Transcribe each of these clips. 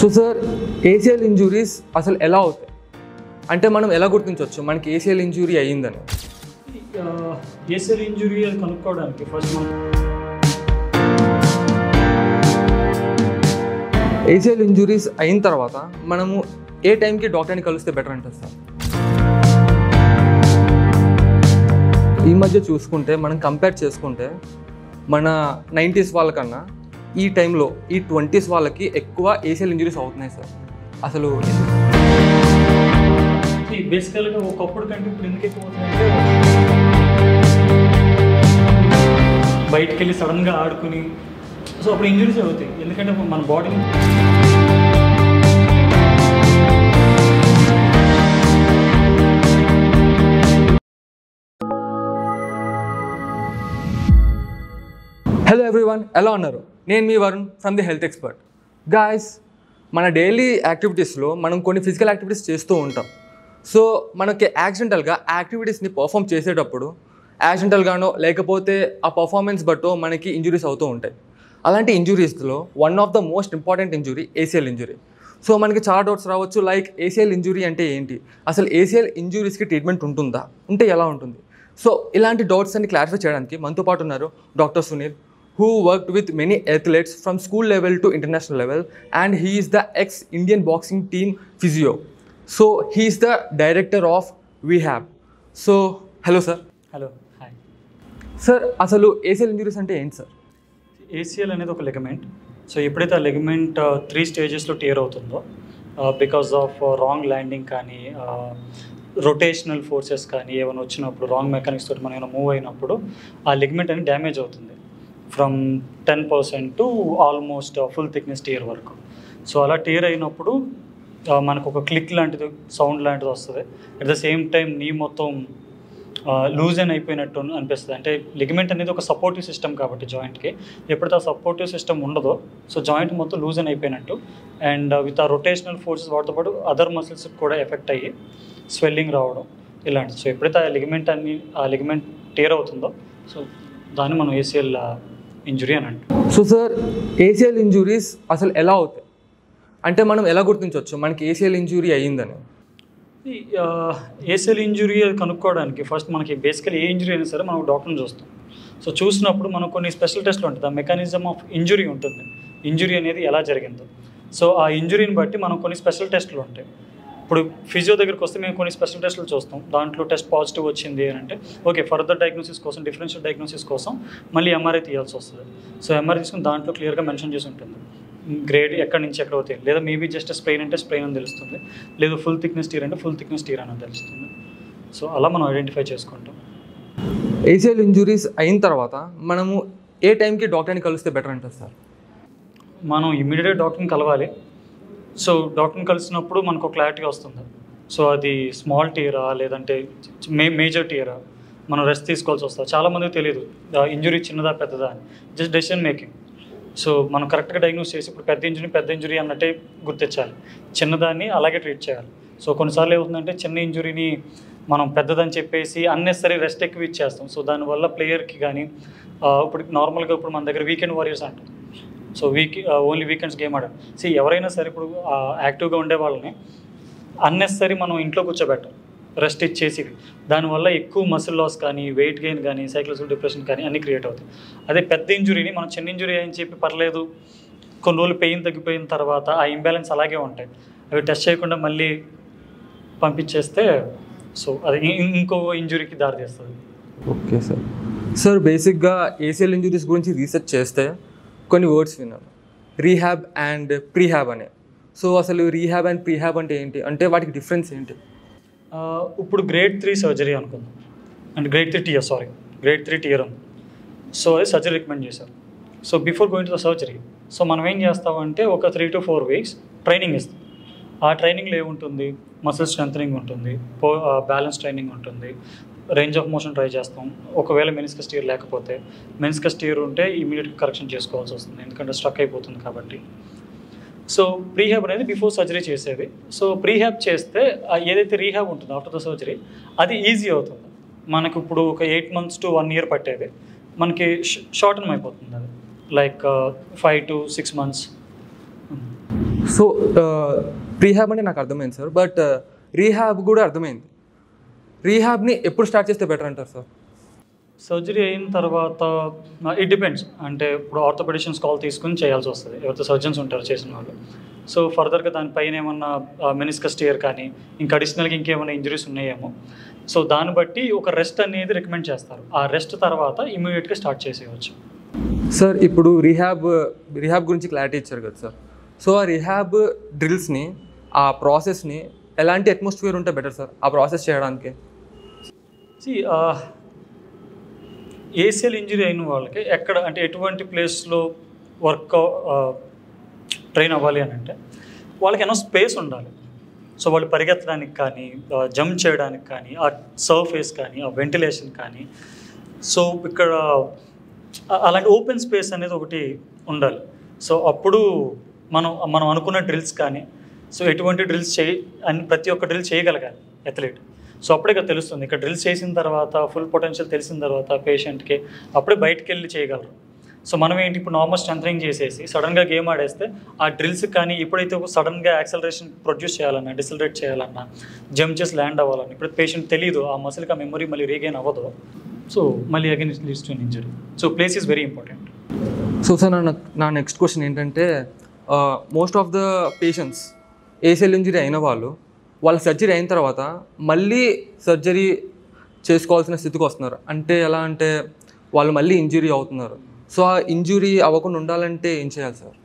so sir ఏసియల్ injuries అసలు ఎలా అవుతాయి అంటే మనం ఎలా గుర్తించవచ్చు మనకి ఏసియల్ ఇంజురీ అయ్యిందని ఏసీఎల్ ఇంజురీ అది కనుక్కోవడానికి ఫస్ట్ మనం ఏసియల్ ఇంజురీస్ అయిన తర్వాత మనము ఏ టైంకి డాక్టర్ని కలిస్తే బెటర్ అంటారు సార్ ఈ మధ్య చూసుకుంటే మనం కంపేర్ చేసుకుంటే మన నైంటీస్ వాళ్ళకన్నా ఈ టైంలో ఈ ట్వంటీస్ వాళ్ళకి ఎక్కువ ఏసియల్ ఇంజురీస్ అవుతున్నాయి సార్ అసలు బేసికల్గా ఒకప్పుడు కంటే ఇప్పుడు ఎందుకు ఎక్కువ అవుతుందంటే బయటికి వెళ్ళి సడన్గా ఆడుకుని సో అప్పుడు ఇంజురీస్ అవుతాయి ఎందుకంటే మన బాడీని హలో ఎవ్రీవన్ ఎలా ఉన్నారు నేను మీ Varun from the health expert guys మన డైలీ యాక్టివిటీస్లో మనం కొన్ని ఫిజికల్ యాక్టివిటీస్ చేస్తూ ఉంటాం సో మనకి యాక్సిడెంటల్గా యాక్టివిటీస్ని పర్ఫామ్ చేసేటప్పుడు యాక్సిడెంటల్గానో లేకపోతే ఆ పర్ఫార్మెన్స్ బట్టో మనకి ఇంజురీస్ అవుతూ ఉంటాయి అలాంటి ఇంజురీస్లో one of the most important injury ACL injury so మనకి చాలా డౌట్స్ రావచ్చు లైక్ ఏసియల్ ఇంజురీ అంటే ఏంటి అసలు ఏసియల్ ఇంజురీస్కి ట్రీట్మెంట్ ఉంటుందా ఉంటే ఎలా ఉంటుంది సో ఇలాంటి డౌట్స్ అన్ని క్లారిఫై చేయడానికి మనతో పాటు ఉన్నారు doctor Sunil who worked with many athletes from school level to international level and he is the ex Indian boxing team physio so he is the director of we have so hello sir hello hi sir అసలు ACL injuries అంటే ఏంటి sir ACL అనేది ఒక ligament so ఎప్పుడైతే ఆ ligament three స్టేజెస్లో tear అవుతుందో because of wrong landing కానీ రొటేషనల్ ఫోర్సెస్ కానీ ఏమైనా వచ్చినప్పుడు రాంగ్ మెకానిక్స్ తోటి మనం ఏమైనా మూవ్ అయినప్పుడు ఆ లెగ్మెంట్ అనేది డ్యామేజ్ అవుతుంది from ten percent to almost full thickness tear వరకు సో అలా టీయర్ అయినప్పుడు ఆ, మనకు ఒక క్లిక్ లాంటిది సౌండ్ లాంటిది వస్తుంది అట్ ద సేమ్ టైం నీ మొత్తం లూజ్ అని అయిపోయినట్టు అనిపిస్తుంది అంటే లిగమెంట్ అనేది ఒక సపోర్టివ్ సిస్టమ్ కాబట్టి జాయింట్కి ఎప్పుడైతే ఆ సపోర్టివ్ సిస్టమ్ ఉండదో సో జాయింట్ మొత్తం లూజ్ అని అయిపోయినట్టు అండ్ విత్ ఆ రొటేషనల్ ఫోర్సెస్ వాటితో పాటు అదర్ మసిల్స్ కూడా ఎఫెక్ట్ అయ్యి స్వెల్లింగ్ రావడం ఇలాంటిది సో ఎప్పుడైతే ఆ లిగమెంట్ అన్ని ఆ లిగమెంట్ టేర్ అవుతుందో సో దాన్ని మనం ఏసీఎల్ ఇంజురీ అని అంటాం సో సార్ ఏసియల్ ఇంజురీస్ అసలు ఎలా అవుతాయి అంటే మనం ఎలా గుర్తించవచ్చు మనకి ఏసియల్ ఇంజురీ అయ్యిందని ఏసీఎల్ ఇంజురీ అది కనుక్కోవడానికి ఫస్ట్ మనకి బేసికలీ ఏ ఇంజురీ అయినా సరే మనం డాక్టర్ని చూస్తాం సో చూసినప్పుడు మనకు కొన్ని స్పెషల్ టెస్ట్లు ఉంటుంది ఆ మెకానిజం ఆఫ్ ఇంజురీ ఉంటుంది ఇంజురీ అనేది ఎలా జరిగిందో సో ఆ ఇంజురీని బట్టి మనం కొన్ని స్పెషల్ టెస్టులు ఉంటాయి ఇప్పుడు ఫిజియో దగ్గరికి వస్తే మేము కొన్ని స్పెషల్ టెస్టులు చూస్తాం దాంట్లో టెస్ట్ పాజిటివ్ వచ్చింది అని అంటే ఓకే ఫర్దర్ డయాగ్నోసిస్ కోసం డిఫరెన్షియల్ డయాగ్నోసిస్ కోసం మళ్ళీ ఎంఆర్ఐ తీయాల్సి వస్తుంది సో ఎంఆర్ఐ తీసుకుని దాంట్లో క్లియర్గా మెన్షన్ చేసి ఉంటుంది గ్రేడ్ ఎక్కడి నుంచి ఎక్కడ అవుతాయి లేదా మేబీ జస్ట్ స్ప్రెయిన్ అంటే స్ప్రెయిన్ అని తెలుస్తుంది లేదు ఫుల్ థిక్నెస్ టీర్ అంటే ఫుల్ థిక్నెస్ టీర్ అని తెలుస్తుంది సో అలా మనం ఐడెంటిఫై చేసుకుంటాం ఏసియల్ ఇంజురీస్ అయిన తర్వాత మనము ఏ టైంకి డాక్టర్ని కలిస్తే బెటర్ అంటారు సార్ మనం ఇమ్మీడియట్గా డాక్టర్ని కలవాలి సో డాక్టర్ని కలిసినప్పుడు మనకు క్లారిటీ వస్తుంది సో అది స్మాల్ టీరా లేదంటే మే మేజర్ టీరా మనం రెస్ట్ తీసుకోవాల్సి వస్తుంది చాలామందికి తెలియదు ఇంజురీ చిన్నదా పెద్దదా అని జస్ట్ డెసిషన్ మేకింగ్ సో మనం కరెక్ట్గా డయాగ్నోస్ చేసి ఇప్పుడు పెద్ద ఇంజురీ పెద్ద ఇంజురీ అన్నట్టే గుర్తించాలి చిన్నదాన్ని అలాగే ట్రీట్ చేయాలి సో కొన్నిసార్లు ఏమవుతుందంటే చిన్న ఇంజురీని మనం పెద్దదని చెప్పేసి అన్నెసరీ రెస్ట్ ఎక్కువ ఇచ్చేస్తాం సో దానివల్ల ప్లేయర్కి కానీ ఇప్పుడు నార్మల్గా ఇప్పుడు మన దగ్గర వీకెండ్ వారియర్స్ అంటాం so week only weekends game ఆడారు సో ఎవరైనా సరే ఇప్పుడు యాక్టివ్గా ఉండే వాళ్ళని అన్నెసరీ మనం ఇంట్లో కూర్చోబెట్టాం రెస్ట్ ఇచ్చేసి దానివల్ల ఎక్కువ మసిల్ లాస్ కానీ వెయిట్ గెయిన్ కానీ సైకలాజికల్ డిప్రెషన్ కానీ అన్నీ క్రియేట్ అవుతాయి అదే పెద్ద ఇంజురీని మనం చిన్న ఇంజురీ అని చెప్పి పర్లేదు కొన్ని రోజులు పెయిన్ తగ్గిపోయిన తర్వాత ఆ ఇంబ్యాలెన్స్ అలాగే ఉంటాయి అవి టెస్ట్ చేయకుండా మళ్ళీ పంపించేస్తే సో అది ఇం- ఇంకో ఇంజురీకి దారితీస్తుంది ఓకే సార్ సార్ బేసిక్గా ఏసియల్ ఇంజురీస్ గురించి రీసెర్చ్ చేస్తే కొన్ని వర్డ్స్ విన్నాను రీహాబ్ అండ్ ప్రీహాబ్ అనే సో అసలు రీహాబ్ అండ్ ప్రీహాబ్ అంటే ఏంటి అంటే వాటికి డిఫరెన్స్ ఏంటి ఆ, ఇప్పుడు గ్రేడ్ త్రీ సర్జరీ అనుకుందాం and grade three tear sorry grade three tear ఉంది సో అది సర్జరీ రికమెండ్ చేశారు so before going to the surgery so మనం ఏం చేస్తామంటే ఒక three to four weeks training ఇస్తాం ఆ ట్రైనింగ్లో ఏముంటుంది మసిల్ స్ట్రెంథనింగ్ ఉంటుంది పో బ్యాలెన్స్ ట్రైనింగ్ ఉంటుంది రేంజ్ ఆఫ్ మోషన్ ట్రై చేస్తాం ఒకవేళ మెనిస్కస్ టీర్ లేకపోతే మెనిస్కస్ టీర్ ఉంటే ఇమీడియట్గా కరెక్షన్ చేసుకోవాల్సి వస్తుంది ఎందుకంటే స్ట్రక్ అయిపోతుంది కాబట్టి సో ప్రీహ్యాబ్ అనేది బిఫోర్ సర్జరీ చేసేది సో ప్రీహ్యాబ్ చేస్తే ఆ ఏదైతే రీహ్యాబ్ ఉంటుందో ఆఫ్టర్ ద సర్జరీ అది ఈజీ అవుతుంది మనకు ఇప్పుడు ఒక eight months to one year పట్టేది మనకి షార్టన్ అయిపోతుంది అది like five to six months so prehab అంటే నాకు అర్థమైంది సార్ బట్ రీహాబ్ కూడా అర్థమైంది రీహాబ్ని ఎప్పుడు స్టార్ట్ చేస్తే బెటర్ అంటారు సార్ సర్జరీ అయిన తర్వాత ఇట్ డిపెండ్స్ అంటే ఇప్పుడు ఆర్థోపెడిషన్స్ కాల్ తీసుకుని చేయాల్సి వస్తుంది ఎవరైతే సర్జన్స్ ఉంటారు చేసిన వాళ్ళు సో ఫర్దర్గా దానిపైన ఏమన్నా మెనిస్కస్ టియర్ కానీ ఇంకా అడిషనల్గా ఇంకేమైనా ఇంజరీస్ ఉన్నాయేమో సో దాన్ని బట్టి ఒక రెస్ట్ అనేది రికమెండ్ చేస్తారు ఆ రెస్ట్ తర్వాత ఇమీడియట్గా స్టార్ట్ చేసేయవచ్చు సార్ ఇప్పుడు రీహాబ్ రీహాబ్ గురించి క్లారిటీ ఇచ్చారు కదా సార్ సో ఆ రీహాబ్ డ్రిల్స్ని ఆ ప్రాసెస్ని ఎలాంటి అట్మాస్ఫియర్ ఉంటే బెటర్ సార్ ఆ ప్రాసెస్ చేయడానికి సి ఏసీఎల్ ఇంజరీ అయిన వాళ్ళకి ఎక్కడ అంటే ఎటువంటి ప్లేస్లో వర్క్ ట్రైన్ అవ్వాలి అని అంటే వాళ్ళకి ఎన్నో స్పేస్ ఉండాలి సో వాళ్ళు పరిగెత్తడానికి కానీ జంప్ చేయడానికి కానీ ఆ సర్ఫేస్ కానీ ఆ వెంటిలేషన్ కానీ సో ఇక్కడ ఆ- అలాంటి ఓపెన్ స్పేస్ అనేది ఒకటి ఉండాలి సో అప్పుడు మనం మనం అనుకున్న డ్రిల్స్ కానీ సో ఎటువంటి డ్రిల్స్ చేయి అని ప్రతి ఒక్క డ్రిల్ చేయగలగాలి అథ్లెట్ సో అప్పుడే ఇక తెలుస్తుంది ఇక్కడ డ్రిల్స్ చేసిన తర్వాత ఫుల్ పొటెన్షియల్ తెలిసిన తర్వాత పేషెంట్కి అప్పుడే బయటకు వెళ్ళి చేయగలరు సో మనం ఏంటి ఇప్పుడు నార్మల్ స్ట్రెంథనింగ్ చేసేసి సడన్గా గేమ్ ఆడేస్తే ఆ డ్రిల్స్ కానీ ఎప్పుడైతే సడన్గా యాక్సలరేషన్ ప్రొడ్యూస్ చేయాలన్నా డిసలరేట్ చేయాలన్నా జంప్ చేసి ల్యాండ్ అవ్వాలన్నా ఇప్పుడు పేషెంట్ తెలియదు ఆ మసిల్కి ఆ మెమరీ మళ్ళీ రీగైన్ అవ్వదు సో మళ్ళీ again it leads to injury so place is very important so sir నా నా నెక్స్ట్ క్వశ్చన్ ఏంటంటే most of the patients ACL injury అయిన వాళ్ళు వాళ్ళ సర్జరీ అయిన తర్వాత మళ్ళీ సర్జరీ చేసుకోవాల్సిన స్థితికి వస్తున్నారు అంటే ఎలా అంటే వాళ్ళు మళ్ళీ ఇంజురీ అవుతున్నారు సో ఆ ఇంజురీ అవ్వకుండా ఉండాలంటే ఏం చేయాలి sir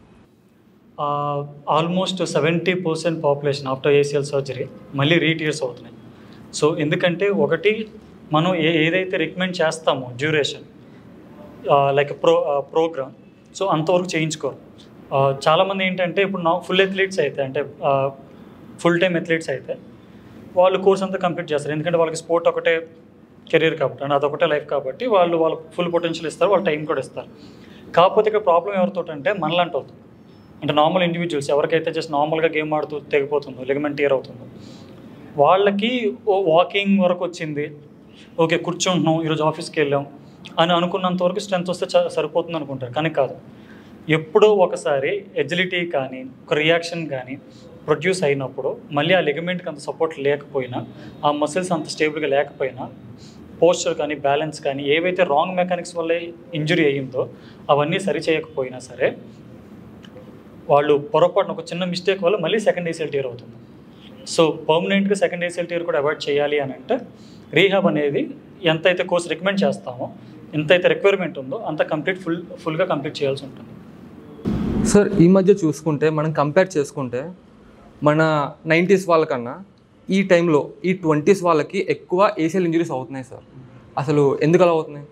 almost seventy percent population after ACL surgery మళ్ళీ రీటీయర్స్ అవుతున్నాయి సో ఎందుకంటే ఒకటి మనం ఏ ఏదైతే రికమెండ్ చేస్తామో duration like pro program so అంతవరకు చేయించుకోరు ఆ, చాలామంది ఏంటంటే ఇప్పుడు నా ఫుల్ అథ్లీట్స్ అయితే అంటే ఫుల్ టైమ్ అథ్లీట్స్ అయితే వాళ్ళు కోర్స్ అంతా కంప్లీట్ చేస్తారు ఎందుకంటే వాళ్ళకి స్పోర్ట్ ఒకటే కెరీర్ కాబట్టి అండ్ అదొకటే లైఫ్ కాబట్టి వాళ్ళు వాళ్ళ ఫుల్ పొటెన్షియల్ ఇస్తారు వాళ్ళ టైం కూడా ఇస్తారు కాకపోతే ఇక్కడ ప్రాబ్లం ఎవరితో అంటే మనలాంటి అవుతుంది అంటే నార్మల్ ఇండివిజువల్స్ ఎవరికైతే జస్ట్ నార్మల్గా గేమ్ ఆడుతూ తెగిపోతుందో లిగమెంట్ టియర్ అవుతుందో వాళ్ళకి ఓ వాకింగ్ వరకు వచ్చింది ఓకే కూర్చుంటున్నాం ఈరోజు ఆఫీస్కి వెళ్ళాం అని అనుకున్నంత వరకు స్ట్రెంత్ వస్తే చ- సరిపోతుంది అనుకుంటారు కానీ కాదు ఎప్పుడో ఒకసారి ఎజిలిటీ కానీ ఒక రియాక్షన్ కానీ ప్రొడ్యూస్ అయినప్పుడు మళ్ళీ ఆ లిగమెంట్కి అంత సపోర్ట్ లేకపోయినా ఆ మసిల్స్ అంత స్టేబుల్గా లేకపోయినా పోస్చర్ కానీ బ్యాలెన్స్ కానీ ఏవైతే రాంగ్ మెకానిక్స్ వల్ల ఇంజురీ అయ్యిందో అవన్నీ సరి చేయకపోయినా సరే వాళ్ళు పొరపాటున ఒక చిన్న మిస్టేక్ వల్ల మళ్ళీ సెకండ్ ఏసీఎల్ టీర్ అవుతుంది సో పర్మనెంట్గా సెకండ్ ఏసీఎల్ టీర్ కూడా అవాయిడ్ చేయాలి అని అంటే రీహాబ్ అనేది ఎంతైతే కోర్స్ రికమెండ్ చేస్తామో ఎంతైతే రిక్వైర్మెంట్ ఉందో అంత కంప్లీట్ ఫుల్ ఫుల్గా కంప్లీట్ చేయాల్సి ఉంటుంది సార్ ఈ మధ్య చూసుకుంటే మనం కంపేర్ చేసుకుంటే మన నైంటీస్ వాళ్ళకన్నా ఈ టైంలో ఈ ట్వంటీస్ వాళ్ళకి ఎక్కువ ఏసీఎల్ ఇంజరీస్ అవుతున్నాయి సార్ అసలు ఎందుకు అలా అవుతున్నాయి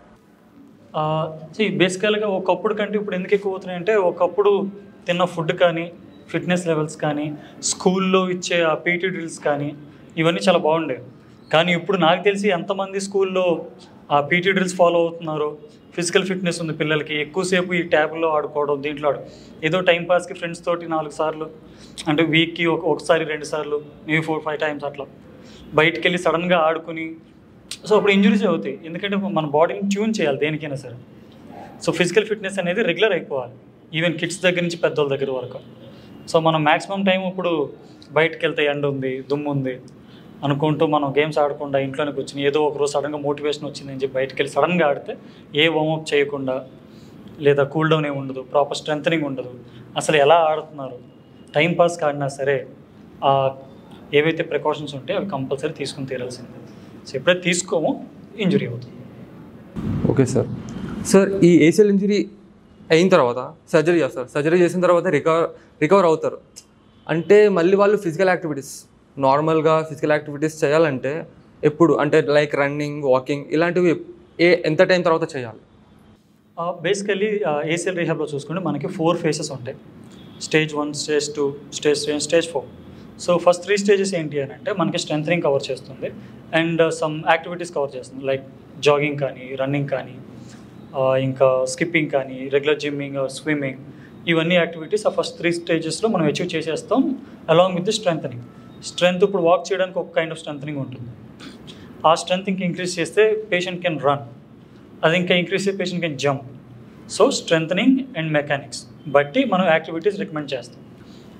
బేసికల్గా ఒకప్పుడు కంటే ఇప్పుడు ఎందుకు ఎక్కువ అవుతున్నాయి అంటే ఒకప్పుడు తిన్న ఫుడ్ కానీ ఫిట్నెస్ లెవెల్స్ కానీ స్కూల్లో ఇచ్చే ఆ పీటీ డ్రిల్స్ కానీ ఇవన్నీ చాలా బాగుండేవి కానీ ఇప్పుడు నాకు తెలిసి ఎంతమంది స్కూల్లో ఆ పీటీ డ్రిల్స్ ఫాలో అవుతున్నారు ఫిజికల్ ఫిట్నెస్ ఉంది పిల్లలకి ఎక్కువసేపు ఈ ట్యాబ్లో ఆడుకోవడం దీంట్లో ఆడు ఏదో టైం పాస్కి ఫ్రెండ్స్ తోటి నాలుగు సార్లు అంటే వీక్కి ఒక ఒకసారి రెండు సార్లు మేబీ ఫోర్ ఫైవ్ టైమ్స్ అట్లా బయటికి వెళ్ళి సడన్గా ఆడుకుని సో అప్పుడు ఇంజురీస్ అవుతాయి ఎందుకంటే మన బాడీని ట్యూన్ చేయాలి దేనికైనా సరే సో ఫిజికల్ ఫిట్నెస్ అనేది రెగ్యులర్ అయిపోవాలి ఈవెన్ కిడ్స్ దగ్గర నుంచి పెద్దోళ్ళ దగ్గర వరకు సో మనం మ్యాక్సిమం టైం ఇప్పుడు బయటకు వెళ్తే ఎండ ఉంది దుమ్ము ఉంది అనుకుంటూ మనం గేమ్స్ ఆడకుండా ఇంట్లోనే కూర్చుని ఏదో ఒక రోజు సడన్గా మోటివేషన్ వచ్చింది అని చెప్పి బయటకు వెళ్ళి సడన్గా ఆడితే ఏ వార్మప్ చేయకుండా లేదా కూల్ డౌన్ ఏమి ఉండదు ప్రాపర్ స్ట్రెంథనింగ్ ఉండదు అసలు ఎలా ఆడుతున్నారు టైం పాస్కి ఆడినా సరే ఆ ఏవైతే ప్రికాషన్స్ ఉంటాయో అవి కంపల్సరీ తీసుకుని తీరాల్సిందే సో ఎప్పుడైతే తీసుకోమో ఇంజురీ అవుతుంది ఓకే సార్ సార్ ఈ ఏసీఎల్ ఇంజరీ అయిన తర్వాత సర్జరీ చేస్తారు సర్జరీ చేసిన తర్వాత రికవర్ రికవర్ అవుతారు అంటే మళ్ళీ వాళ్ళు ఫిజికల్ యాక్టివిటీస్ నార్మల్గా ఫిజికల్ యాక్టివిటీస్ చేయాలంటే ఎప్పుడు అంటే లైక్ రన్నింగ్ వాకింగ్ ఇలాంటివి ఏ ఎంత టైం తర్వాత చేయాలి బేసికల్లీ ఏసీఎల్ రీహాబ్లో చూసుకుంటే మనకి ఫోర్ ఫేసెస్ ఉంటాయి stage one stage two stage three stage four so first three stages ఏంటి అని అంటే మనకి స్ట్రెంథనింగ్ కవర్ చేస్తుంది అండ్ సమ్ యాక్టివిటీస్ కవర్ చేస్తుంది లైక్ జాగింగ్ కానీ రన్నింగ్ కానీ ఆ, ఇంకా స్కిప్పింగ్ కానీ రెగ్యులర్ జిమ్మింగ్ స్విమ్మింగ్ ఇవన్నీ యాక్టివిటీస్ ఆ ఫస్ట్ త్రీ స్టేజెస్లో మనం అచీవ్ చేసేస్తాం along with the strengthening strength ఇప్పుడు వాక్ చేయడానికి ఒక కైండ్ ఆఫ్ స్ట్రెంథనింగ్ ఉంటుంది ఆ స్ట్రెంత్ ఇంకా ఇంక్రీజ్ చేస్తే పేషెంట్ కెన్ రన్ అది ఇంకా ఇంక్రీజ్ చేస్తే patient can jump so strengthening and mechanics బట్టి మనం యాక్టివిటీస్ రికమెండ్ చేస్తాం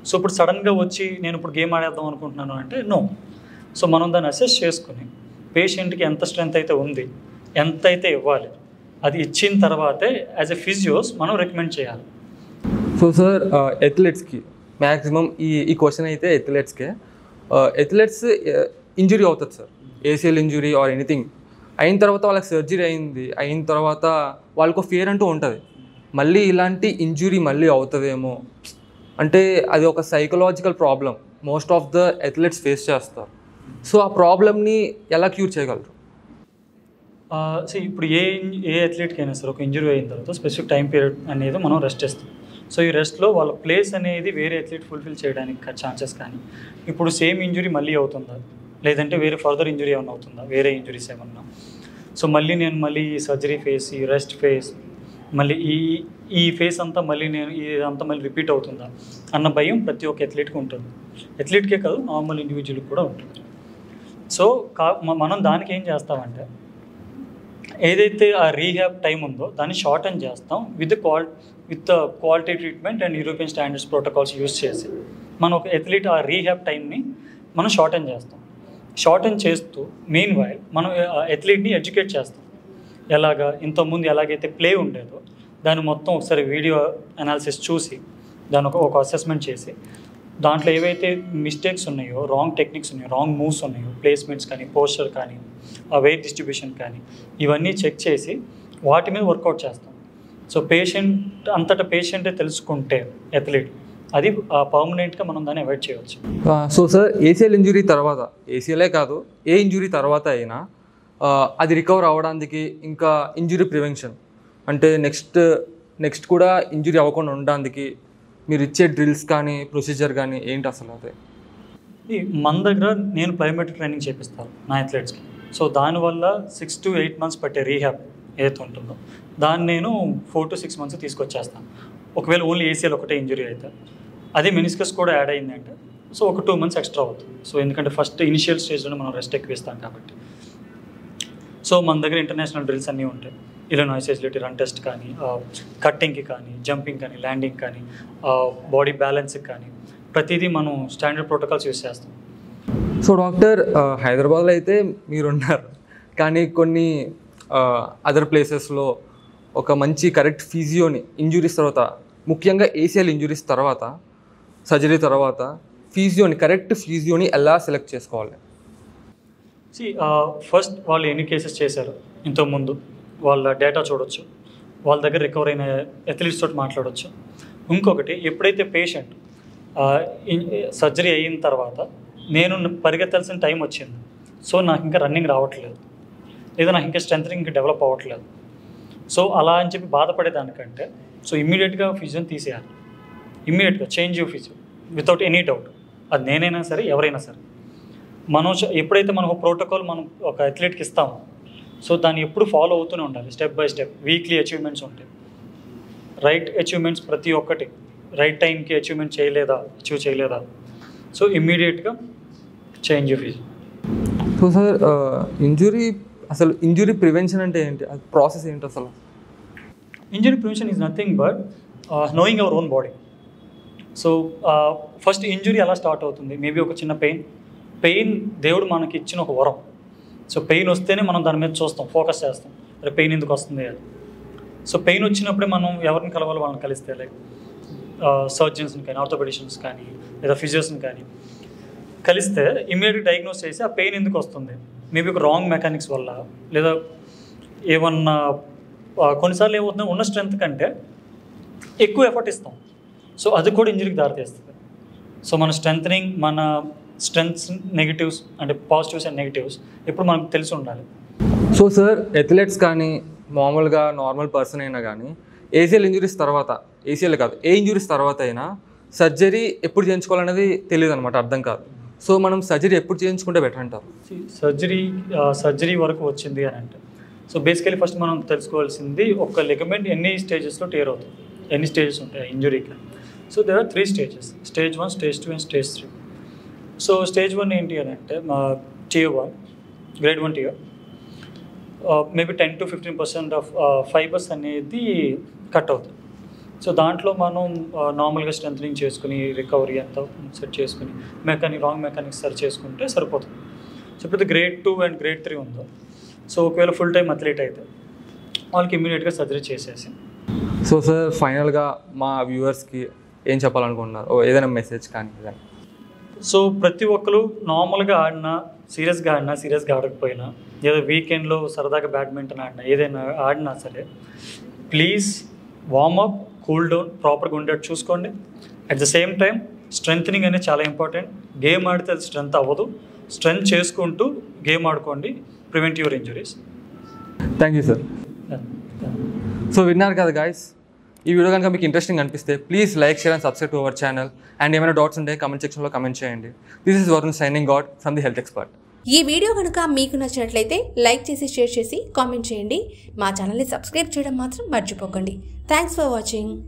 సో ఇప్పుడు సడన్గా వచ్చి నేను ఇప్పుడు గేమ్ ఆడేద్దాం అనుకుంటున్నాను అంటే నో సో మనం దాన్ని అసెస్ చేసుకుని పేషెంట్కి ఎంత స్ట్రెంత్ అయితే ఉంది ఎంత అయితే ఇవ్వాలి అది ఇచ్చిన తర్వాతే యాజ్ ఎ ఫిజియోస్ మనం రికమెండ్ చేయాలి సో సార్ ఎథ్లెట్స్కి మ్యాక్సిమం ఈ ఈ క్వశ్చన్ అయితే ఎథ్లెట్స్కే ఎథ్లెట్స్ ఇంజురీ అవుతుంది sir ACL injury or anything అయిన తర్వాత వాళ్ళకి సర్జరీ అయింది అయిన తర్వాత వాళ్ళకు ఫియర్ అంటూ ఉంటుంది మళ్ళీ ఇలాంటి ఇంజురీ మళ్ళీ అవుతుందేమో అంటే అది ఒక psychological problem most of the athletes face చేస్తారు సో ఆ ప్రాబ్లమ్ని ఎలా క్యూర్ చేయగలరు సో ఇప్పుడు ఏ ఇన్- ఏ అథ్లెట్కి అయినా సరే ఒక ఇంజురీ అయిన తర్వాత స్పెసిఫిక్ టైం పీరియడ్ అనేది మనం రెస్ట్ ఇస్తాం సో ఈ రెస్ట్లో వాళ్ళ ప్లేస్ అనేది వేరే అథ్లెట్ ఫుల్ఫిల్ చేయడానికి ఛాన్సెస్ కానీ ఇప్పుడు సేమ్ ఇంజురీ మళ్ళీ అవుతుందా లేదంటే వేరే ఫర్దర్ ఇంజురీ ఏమైనా అవుతుందా వేరే ఇంజురీస్ ఏమన్నా సో మళ్ళీ నేను మళ్ళీ ఈ సర్జరీ ఫేస్ ఈ రెస్ట్ ఫేస్ మళ్ళీ ఈ ఈ ఫేస్ అంతా మళ్ళీ నేను ఇదంతా మళ్ళీ రిపీట్ అవుతుందా అన్న భయం ప్రతి ఒక్క అథ్లెట్కి ఉంటుంది అథ్లెట్కే కాదు నార్మల్ ఇండివిజువల్కి కూడా ఉంటుంది సో కా మ- మనం దానికి ఏం చేస్తామంటే ఏదైతే ఆ రీహ్యాబ్ టైం ఉందో దాన్ని షార్టన్ చేస్తాం with qual with quality treatment and European standards protocols use చేసి మనం ఒక ఎథ్లీట్ ఆ రీహ్యాబ్ టైంని మనం షార్టన్ చేస్తాం షార్టన్ చేస్తూ మెయిన్ వైల్ మనం ఎథ్లీట్ని ఎడ్యుకేట్ చేస్తాం ఎలాగా ఇంతకుముందు ఎలాగైతే ప్లే ఉండేదో దాన్ని మొత్తం ఒకసారి వీడియో అనాలిసిస్ చూసి దాని ఒక ఒక అసెస్మెంట్ చేసి దాంట్లో ఏవైతే మిస్టేక్స్ ఉన్నాయో రాంగ్ టెక్నిక్స్ ఉన్నాయో రాంగ్ మూవ్స్ ఉన్నాయో ప్లేస్మెంట్స్ కానీ పోస్చర్ కానీ ఆ వెయిట్ డిస్ట్రిబ్యూషన్ కానీ ఇవన్నీ చెక్ చేసి వాటి మీద వర్కౌట్ చేస్తాం సో పేషెంట్ అంతటా పేషెంటే తెలుసుకుంటే అథ్లీట్ అది పర్మనెంట్గా మనం దాన్ని అవాయిడ్ చేయవచ్చు సో సార్ ఏసీఎల్ ఇంజురీ తర్వాత ఏసీఎలే కాదు ఏ ఇంజురీ తర్వాత అయినా ఆ, అది రికవర్ అవ్వడానికి ఇంకా ఇంజురీ ప్రివెన్షన్ అంటే నెక్స్ట్ నెక్స్ట్ కూడా ఇంజురీ అవ్వకుండా ఉండడానికి మీరు ఇచ్చే డ్రిల్స్ కానీ ప్రొసీజర్ కానీ ఏంటి అసలు అదే ఈ మన దగ్గర నేను ప్రైమేటరీ ట్రైనింగ్ చేపిస్తాను నా అథ్లెట్స్కి సో దానివల్ల సిక్స్ టు ఎయిట్ మంత్స్ పట్టే రీహ్యాబ్ ఏదైతే ఉంటుందో దాన్ని నేను ఫోర్ టు సిక్స్ మంత్స్ తీసుకొచ్చేస్తాను ఒకవేళ ఓన్లీ ఏసీఎల్ ఒకటే ఇంజురీ అయితే అదే మెనిస్కస్ కూడా యాడ్ అయిందంటే సో ఒక టూ మంత్స్ ఎక్స్ట్రా అవుతుంది సో ఎందుకంటే ఫస్ట్ ఇనిషియల్ స్టేజ్లో మనం రెస్ట్ ఎక్కువ ఇస్తాం కాబట్టి సో మన దగ్గర ఇంటర్నేషనల్ డ్రిల్స్ అన్నీ ఉంటాయి ఇలా నాయిస్ ఎజిలిటీ రన్ టెస్ట్ కానీ కట్టింగ్కి కానీ జంపింగ్ కానీ ల్యాండింగ్ కానీ బాడీ బ్యాలెన్స్కి కానీ ప్రతిదీ మనం స్టాండర్డ్ ప్రోటోకాల్స్ యూస్ చేస్తాం సో డాక్టర్ ఆ, హైదరాబాద్లో అయితే మీరున్నారు కానీ కొన్ని అదర్ ప్లేసెస్లో ఒక మంచి కరెక్ట్ ఫిజియోని ఇంజురీస్ తర్వాత ముఖ్యంగా ఏసీఎల్ ఇంజురీస్ తర్వాత సర్జరీ తర్వాత ఫిజియోని కరెక్ట్ ఫిజియోని ఎలా సెలెక్ట్ చేసుకోవాలి సి ఫస్ట్ వాళ్ళు ఎన్ని కేసెస్ చేశారు ఇంతకుముందు వాళ్ళ డేటా చూడొచ్చు వాళ్ళ దగ్గర రికవర్ అయిన అథ్లీట్స్ తోటి మాట్లాడొచ్చు ఇంకొకటి ఎప్పుడైతే పేషెంట్ సర్జరీ అయిన తర్వాత నేను పరిగెత్తాల్సిన టైం వచ్చింది సో నాకు ఇంకా రన్నింగ్ రావట్లేదు లేదా నాకు ఇంకా స్ట్రెంగ్ డెవలప్ అవ్వట్లేదు సో అలా అని చెప్పి బాధపడేదానికంటే సో ఇమ్మీడియట్గా ఫిజియోని తీసేయాలి ఇమ్మీడియట్గా change you physio without any doubt అది నేనైనా సరే ఎవరైనా సరే మనం చ- ఎప్పుడైతే మనం ఒక ప్రోటోకాల్ మనం ఒక అథ్లెట్కి ఇస్తామో సో దాన్ని ఎప్పుడు ఫాలో అవుతూనే ఉండాలి step by step weekly achievements ఉంటాయి రైట్ అచీవ్మెంట్స్ ప్రతి ఒక్కటి రైట్ టైంకి అచీవ్మెంట్ చేయలేదా అచీవ్ చేయలేదా సో ఇమ్మీడియట్గా చేంజ్ ఫీజు సో సార్ ఇంజురీ అసలు ఇంజురీ ప్రివెన్షన్ అంటే ఏంటి అది ప్రాసెస్ ఏంటి అసలు injury prevention is nothing but knowing our own body so first injury ఎలా స్టార్ట్ అవుతుంది మేబీ ఒక చిన్న పెయిన్ పెయిన్ దేవుడు మనకి ఇచ్చిన ఒక వరం సో పెయిన్ వస్తేనే మనం దాని మీద చూస్తాం ఫోకస్ చేస్తాం అరే పెయిన్ ఎందుకు వస్తుంది అని సో పెయిన్ వచ్చినప్పుడే మనం ఎవరిని కలవాలి వాళ్ళని కలిస్తే లైక్ సర్జన్స్ని కానీ ఆర్థోపెడిషన్స్ కానీ లేదా ఫిజియోస్ని కానీ కలిస్తే ఇమీడియట్ డయాగ్నోస్ చేసి ఆ పెయిన్ ఎందుకు వస్తుంది మేబీ ఒక రాంగ్ మెకానిక్స్ వల్ల లేదా ఏమన్నా ఆ, కొన్నిసార్లు ఏమవుతుంది ఉన్న స్ట్రెంత్ కంటే ఎక్కువ ఎఫర్ట్ ఇస్తాం సో అది కూడా ఇంజరీకి దారితీస్తుంది సో మన స్ట్రెంగ్ మన స్ట్రెంగ్స్ నెగిటివ్స్ అంటే పాజిటివ్స్ అండ్ నెగిటివ్స్ ఎప్పుడు మనకు తెలిసి ఉండాలి సో సార్ ఎథ్లెట్స్ కానీ మామూలుగా నార్మల్ పర్సన్ అయినా కానీ ఏసీఎల్ ఇంజురీస్ తర్వాత ఏసీఎల్ కాదు ఏ ఇంజురీస్ తర్వాత అయినా సర్జరీ ఎప్పుడు చేయించుకోవాలనేది తెలియదు అనమాట అర్థం కాదు సో మనం సర్జరీ ఎప్పుడు చేయించుకుంటే బెటర్ అంటారు సర్జరీ సర్జరీ వరకు వచ్చింది అని అంటే సో బేసికలీ ఫస్ట్ మనం తెలుసుకోవాల్సింది ఒక లెగమెంట్ ఎన్ని స్టేజెస్లో టేర్ అవుతుంది ఎన్ని స్టేజెస్ ఉంటాయి ఇంజురీకి so there are three stages stage one stage two and stage three so stage one ఏంటి అని అంటే మా టియో వన్ గ్రేడ్ వన్ టియో maybe ten to fifteen percent of fibres అనేది కట్ అవుతుంది సో దాంట్లో మనం నార్మల్గా స్ట్రెంథనింగ్ చేసుకుని రికవరీ అంతా సెట్ చేసుకుని మెకానిక్ రాంగ్ మెకానిక్స్ సరి చేసుకుంటే సరిపోతుంది సో ఇప్పుడు grade two and grade three ఉందో సో ఒకవేళ ఫుల్ టైం అథ్లీట్ అయితే వాళ్ళకి ఇమీడియట్గా సర్జరీ చేసేసి సో సార్ ఫైనల్గా మా వ్యూవర్స్కి ఏం చెప్పాలనుకుంటున్నారు ఓ ఏదైనా మెసేజ్ కానీ ఏదైనా సో ప్రతి ఒక్కరు నార్మల్గా ఆడినా సీరియస్గా ఆడినా సీరియస్గా ఆడకపోయినా ఏదో వీకెండ్లో సరదాగా బ్యాడ్మింటన్ ఆడినా ఏదైనా ఆడినా సరే ప్లీజ్ వార్మప్ కూల్ డౌన్ ప్రాపర్గా ఉండేట్టు చూసుకోండి అట్ ద సేమ్ టైం స్ట్రెంగ్ అనేది చాలా ఇంపార్టెంట్ గేమ్ ఆడితే అది స్ట్రెంత్ అవ్వదు స్ట్రెంత్ చేసుకుంటూ గేమ్ ఆడుకోండి prevent your injuries thank you sir so విన్నారు కదా గాయస్ ఈ వీడియో కనుక మీకు ఇంట్రెస్టింగ్ అనిపిస్తే please like share and subscribe to our channel and ఏమైనా డౌట్స్ ఉంటే కమెంట్ సెక్షన్లో కమెంట్ చేయండి దిస్ ఇస్ వరుణ్ సైనింగ్ గాడ్ ఫ్రమ్ ది హెల్త్ ఎక్స్పర్ట్ ఈ వీడియో కనుక మీకు నచ్చినట్లయితే లైక్ చేసి షేర్ చేసి కామెంట్ చేయండి మా ఛానల్ని సబ్స్క్రైబ్ చేయడం మాత్రం మర్చిపోకండి థ్యాంక్స్ ఫర్ వాచింగ్